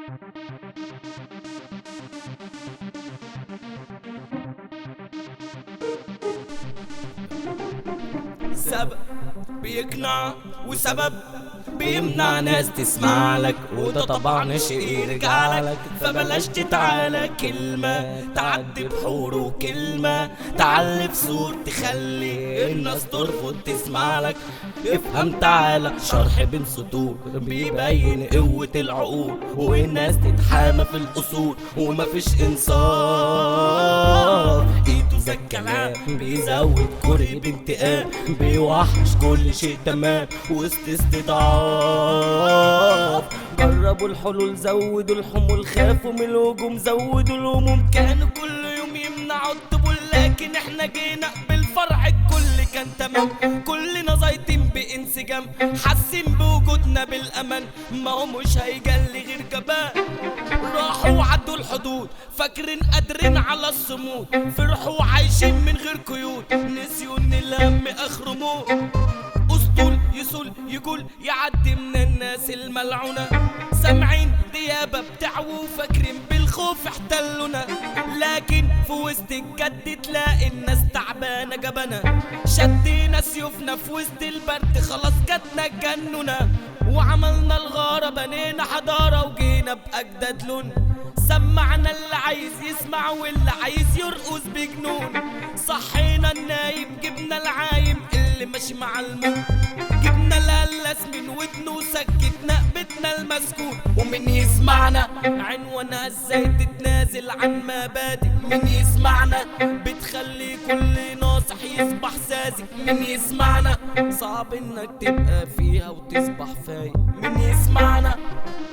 سبب بيقنع وسبب بيمنع ناس تسمع لك وده طبعا شيء يرجع لك فبلاش تتعالى كلمة تعدي بحور وكلمة تعلي بصوت تخلي الناس ترفض تسمع لك افهم تعالى شرح بين سطور بيبين قوة العقول والناس تتحامى في الأصول ومفيش إنصاف ايده زي الكلام بيزود كره بانتقام بيوحش كل شيء تمام وسط استضعاف جربوا الحلول زودوا الحمول خافوا من الهجوم زودوا الهموم كانوا كل يوم يمنعوا الطبول لكن احنا جينا بالفرح الكل كان تمام كلنا زايطين بانسجام حاسين بوجودنا بالامان ما هو مش هيجلي غير جبان راحوا وعدوا الحدود فاكرين قادرين على الصمود فرحوا عايشين من غير قيود نسيوا ان الهم اخره موت اسطول يسول يقول يعدي من الناس الملعونة سامعين ديابة بتعووا فاكرين بالخوف احتلونا لكن في وسط الجد تلاقي الناس تعبانة جبنة شدينا سيوفنا في وسط البرد خلاص جاتنا الجنونة وعملنا الغارة بنينا حضارة وجينا بأجداد لون سمعنا اللي عايز يسمع واللي عايز يرقص بجنون صحينا النايم جبنا العايم اللي ماشي مع الموت جبنا الهلاس من ودنه وسكتنا بيتنا المسكون ومن يسمعنا عنوانها ازاي تتنازل عن مبادئ من يسمعنا بتخلي كل ناصح يصبح ساذج من يسمعنا صعب انك تبقى فيها وتصبح فايق من يسمعنا